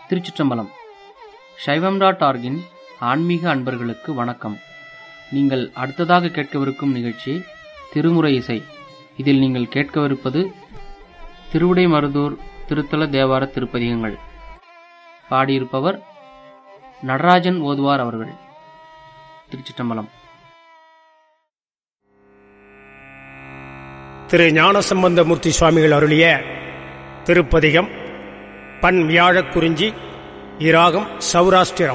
திருச்சிற்றம்பலம் சைவம் டாட் ஆர்கின் ஆன்மீக அன்பர்களுக்கு வணக்கம் நீங்கள் அடுத்ததாக கேட்கவிருக்கும் நிகழ்ச்சி திருமுறை இசை இதில் நீங்கள் கேட்கவிருப்பது திருவிடை மருதூர் திருத்தல தேவார திருப்பதிகங்கள் பாடியிருப்பவர் நடராஜன் ஓதுவார் அவர்கள் திருச்சிற்றம்பலம் திரு ஞானசம்பந்தமூர்த்தி சுவாமிகள் அருளிய திருப்பதிகம் பண் வியாழக் குறிஞ்சி இராகம் சௌராஷ்டிரம்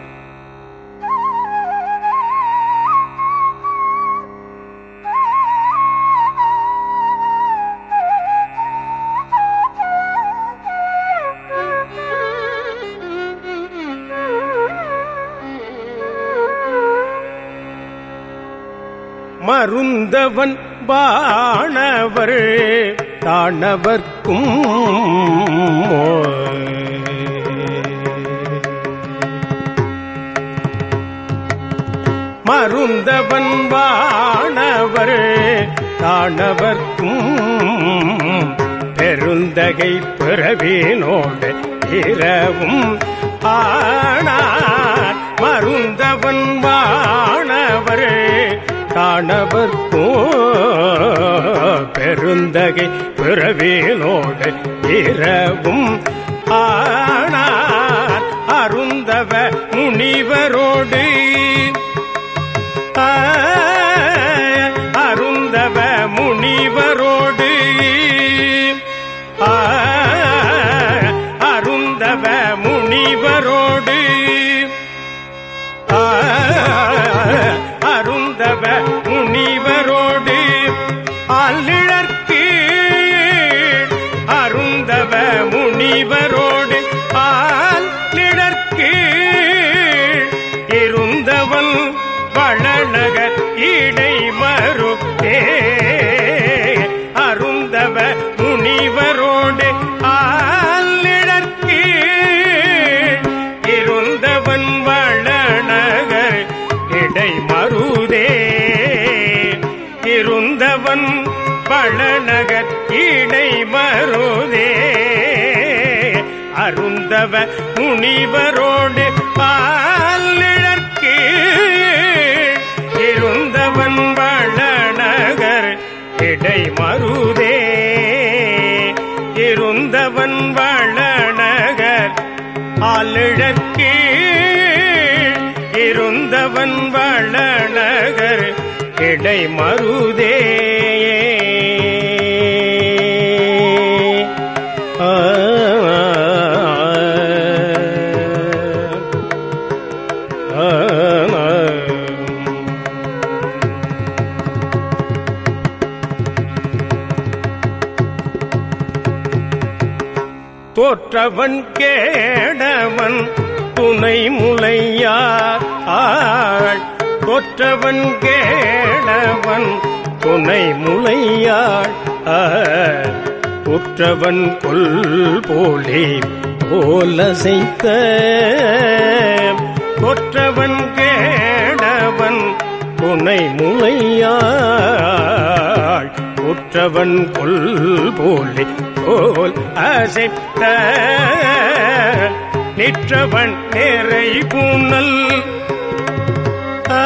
மருந்தவன் பாணவர் தானவர்க்கும் மருந்தவன் வானவர் தானவர்க்கும் பெருந்தகை பிறவினோடு இரவும் ஆனார் மருந்தவன் வானவர் காணவர்க்கும் பெருந்தகை பிறவினோடு இரவும் ஆனார் அருந்தவ முனிவரோடு ஆ, அருந்தவ முனிவரோடு ஆ, அருந்தவ முனிவரோடு ஆ, அருந்தவ முனிவரோடு அல்லிழற்கு அருந்தவ முனிவரோடு ஆல்லிழற்கு இருந்தவன் வளநகர் இடை மறுத்தே அருந்தவ முனிவரோடு ஆல்லிழற்கு இருந்தவன் வளநகர் இடை மருதே இருந்தவன் வளநகர் இடை மருதே அருந்தவ முனிவரோடு பாலிழற்கு இருந்தவன் வளநகர் இடை மருதே இருந்தவன் வளநகர் ஆலிழற்கு இருந்தவன் வளநகர் இடை மருதே ஆ, ஆ, ஆ. தோற்றவன் கேடவன் துணை முளையார் ஆள் தோற்றவன் கேடவன் துணை முளையாள் ஆள். உற்றவன் கொல் போலே போலசைத்த தொற்றவன் கேடவன் துணை முளையாள் உற்றவன் கொல் போலே போல் அசைத்த நிற்றவன் நிறை பூனல் ஆ,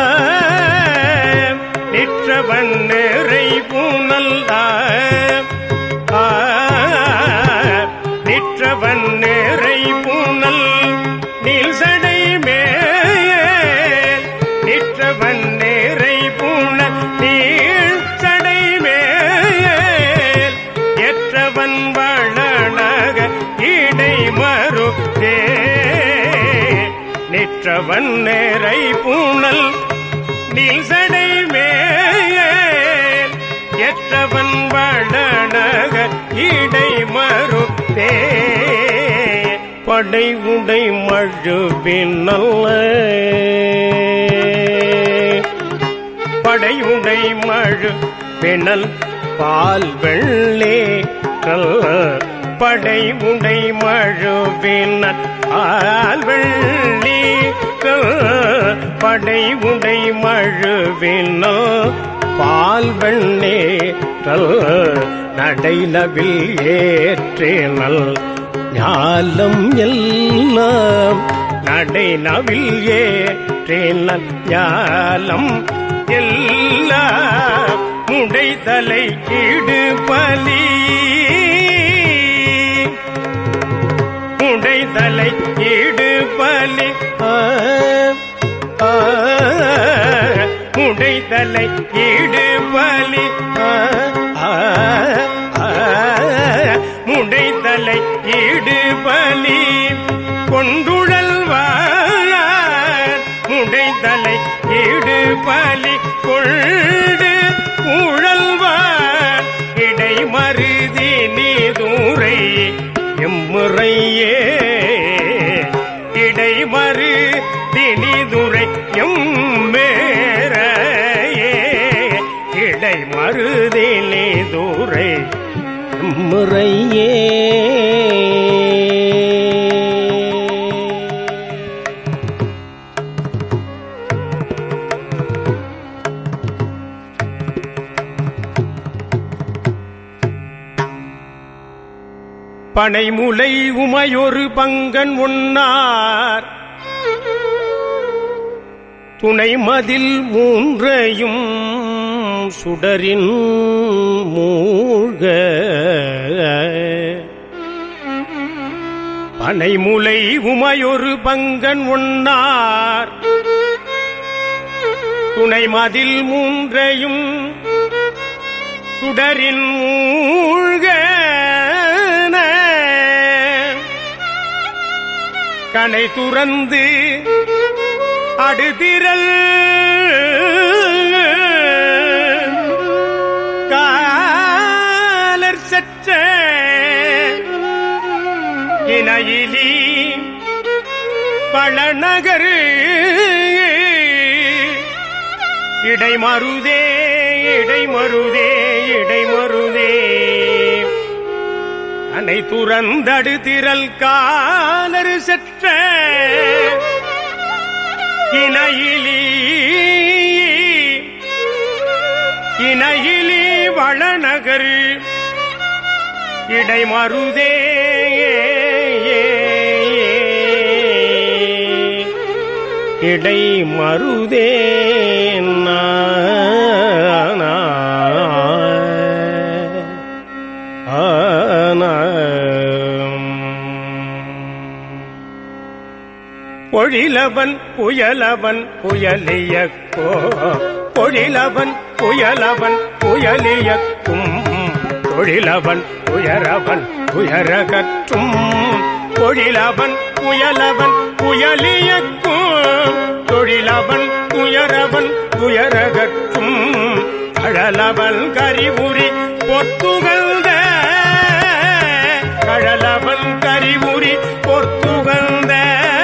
நிற்றவன் நிறை பூனல் ஆ, ஆ, நிற்றவன் நிறை பூனல் நீல்சடை மேல் நிற்றவன் நிறை பூனல் நீழ்சடை மேல் எற்றவன் வளநக இடை மறுத்தே நிற்றவன் நேரை பூனல் நீல்சடை மேல் எற்றவன் வளநக இடை மறுத்தே படை உடை மழுவின் நல்ல படையுடை மழு பிணல் பால் வெள்ளே படை உடை மழுவினல் பால் வெள்ளி படை உடை மழுவினல் பால் வெண்ணே நடைலவில் ஏற்றினல் ஞாலம் எல்லாம் நடை நவில் ஏற்றேன் ஞாலம் எல்லாம் முடைதலை இடு பலி முடைதலை இடு பலி ஆ, ஆ, முடைதலை இடு பலி ஆ, ஆ, ஆ, முடைதலை இடு பலி கொண்டுழல்வார் முடைதலை இடு பலி கொண்டு உழல்வார் இடை மருதி நீதூரை எம்முறையே இடை மறு தினிதுரை எம்மேரையே இடை மருதினி தூரை எம்முறையே பனைமுலை உமையொரு பங்கன் உண்ணார் துணை மதில் மூன்றையும் சுடரின் மூழ்க பனைமுலை உமையொரு பங்கன் உண்ணார் துணை மதில் மூன்றையும் சுடரின் மூழ்க கனை துறந்து அடுதிரல் காலர் சற்ற இணையிலி பழநகர் இடைமருதே இடைமருதே இடைமருதே அனை துறந்தடு திரள் காலரு செற்ற இணையிலி இணையிலி வளநகர் இடைமருதே இடை மருதே பொழிலவன் புயலவன் புயலியக்கோ பொழிலவன் புயலவன் புயலியக்கும் பொழிலவன் புயரவன் புயரகற்றும் பொழிலவன் புயலவன் புயலியக்கும் தொழிலவன் துயரவன் துயரகற்றும் கழலவன் கரிபுரி பொத்துகழ்ந்த கழலவன் கரிபுரி பொத்துகழ்ந்த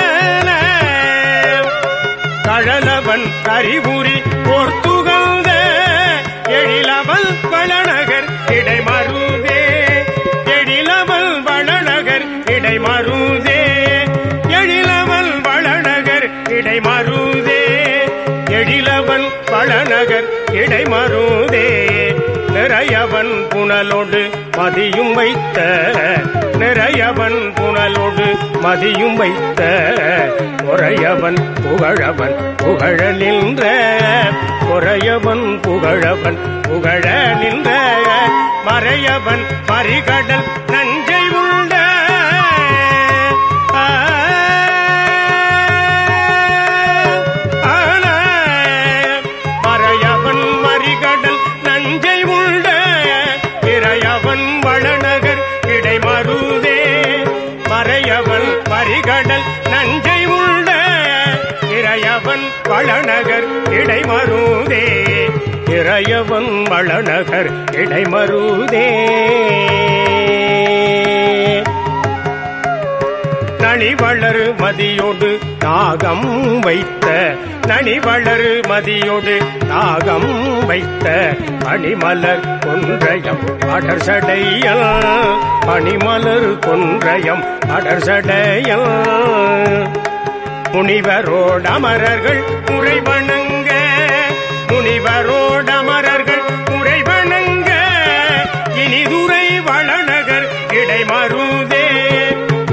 கழலவன் கரிபுரி பொர்த்துகழ்ந்த எழிலவல் வளநகர் இடைமருதே எழிலவல் வளநகர் இடைமருதே எழிலவல் வளநகர் இடைமருதே எழிலவன் வளநகர் இடைமருதே நிறையவன் புனலோடு மதியும் வைத்த நிறையவன் புனலோடு மதியும் வைத்த குறையவன் புகழவன் புகழ நின்ற குறையவன் புகழவன் புகழ நின்ற மறையவன் மறிகடல் நஞ்சை உள்ள ஆ, ஆன மறையவன் மறிகடல் நஞ்சை உள்ள இறையவன் வளநகர் இடைமருதே மறையவன் மறிகடல் நஞ்சை உள்ள இறையவன் வளநகர் இடைமருதே இறையவன் வளநகர் இடைமருதே நனிவளர் மதியோடு நாகம் வைத்த நனிவளர் மதியோடு நாகம் வைத்த பனிமலர் கொன்றையம் அடர் சடையல் பனிமலர் கொன்றையம் அடர் சடையல் முனிவரோடமரர்கள் முறை வணங்க முனிவரோடமரர்கள் முறை வணங்க இனிதுரை வளநகர் இடைமருதே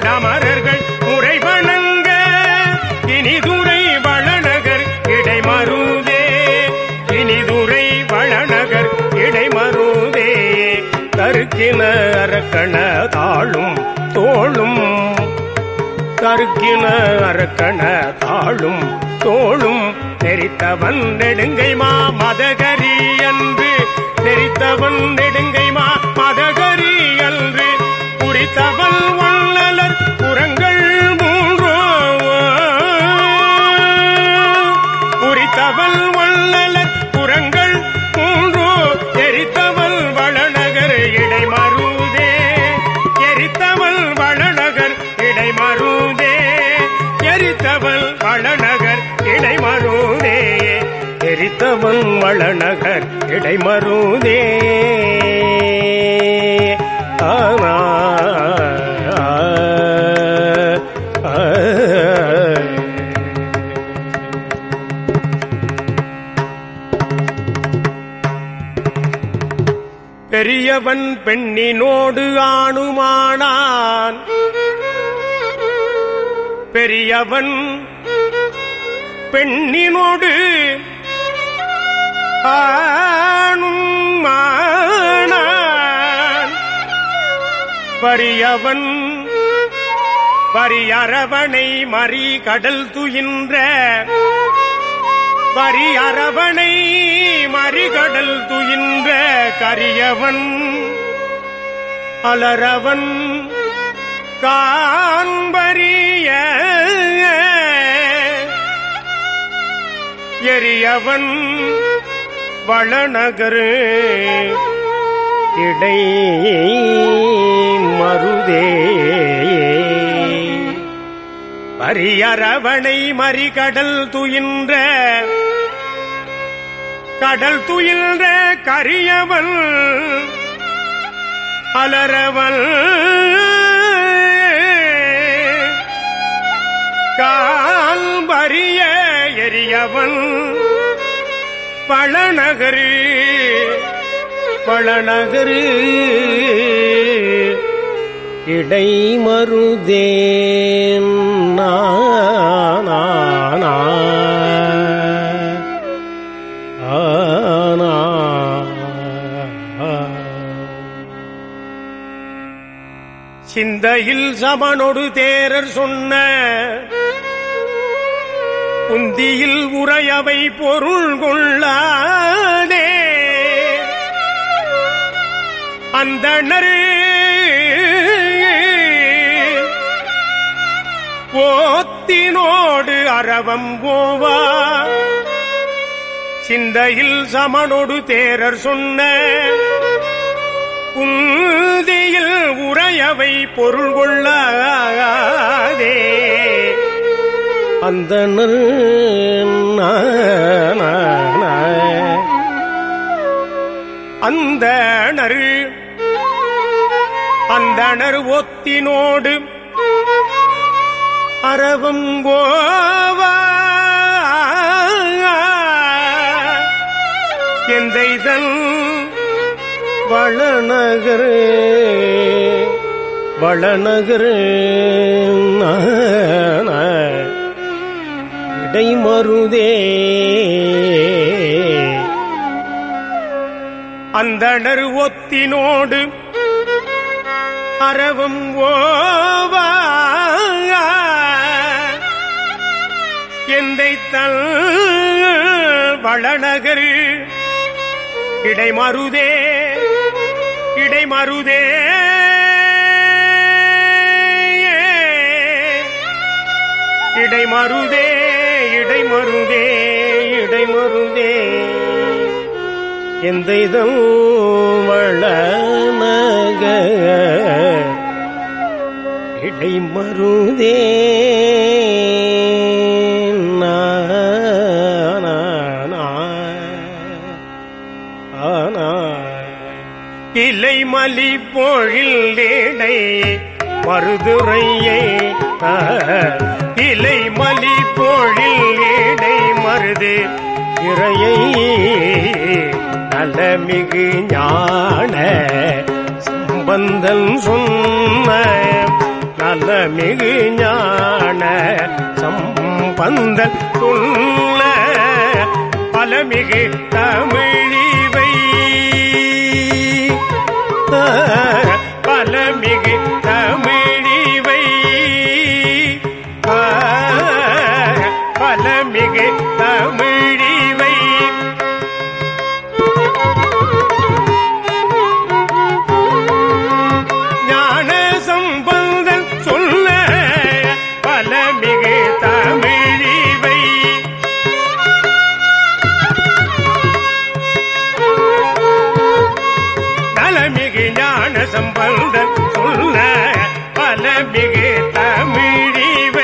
கோடமரர்கள் முறை வணங்க இனிதுரை வளநகர் இடைமருதே இனிதுரை வளநகர் இடைமருதே தருக்கின அரக்கண தாளும் தோளும் தருக்கின அரக்கண தாளும் தோளும் நெறித்தவன் நெடுங்கை மா மதகரி அன்று நெறித்தவன் நெடுங்கை மா மதகரி அன்று குறித்தவன் வள்ளலர் புறங்கள் மூன்றோ குறித்தவள் வள்ளலர் புறங்கள் மூன்றோ எரித்தவள் வளநகர் இடைமருதே எரித்தவள் வளநகர் இடைமருதே எரித்தவள் வளநகர் இடைமருதே எரித்தவன் வளநகர் இடைமருதே ஆனா பெரியவன் பெண்ணினோடு ஆணுமானான் பெரியவன் பெண்ணினோடு ஆணுமானான் பரியவன் பரியரவனை மறி கடல் துயின்ற பரி அரவணை மறிகடல் துயின்ற கரியவன் அலரவன் காண்பரிய எரியவன் வளநகர் இடை மருதே பரியரவணை மறிகடல் துயின்ற கடல் துயின்ற கரியவன் அலரவன் கால் பரிய எரியவன் பழநகரு பழநகரு இடைமருதேன் நானா ஆனா சிந்தையில் சமனொடு தேரர் சொன்ன புந்தியில் உரையவை பொருள் கொள்ளாதே அந்தணரு போத்தினோடு அறவம் போவா சிந்தையில் சமனொடு தேரர் சொன்ன புந்தியில் உரையவை பொருள் கொள்ளாதே அந்த அந்த நறு அந்தணர் ஒத்தினோடு அறவும் கோவா எந்தைதன் வளநகர் வளநகர் இடைமருதே அந்தணர் ஒத்தினோடு அறவும் ஓவா எந்தை தல் வளநகர் இடைமருதே இடைமருதே இடைமருதே இடைமருதே இடைமருதே எந்த இதம் வளநக இடைமருதே நா, நா, நா. ஆனா இலை மலி பொழில் இடை மருதுரையே ஆ, இலை மலி பொழில் இடை மருது இறையை நலமிகு ஞான சம்பந்தன் சொன்ன நலமிகு ஞான சம்பந்தன் சொல்ல பலமிகு தமிழிவை பலமிகு தமிழிவை பலமிகு தமிழிவை ஞான சம்பந்தன் சொல்ல பலமிகு தமிழிவை நலமிகு ஞான சம்பந்தன் சொல்ல பலமிகு தமிழிவை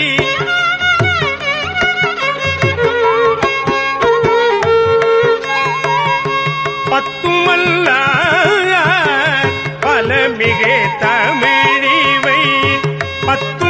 பத்துமல்ல பலமிகு தமிழிவை பத்து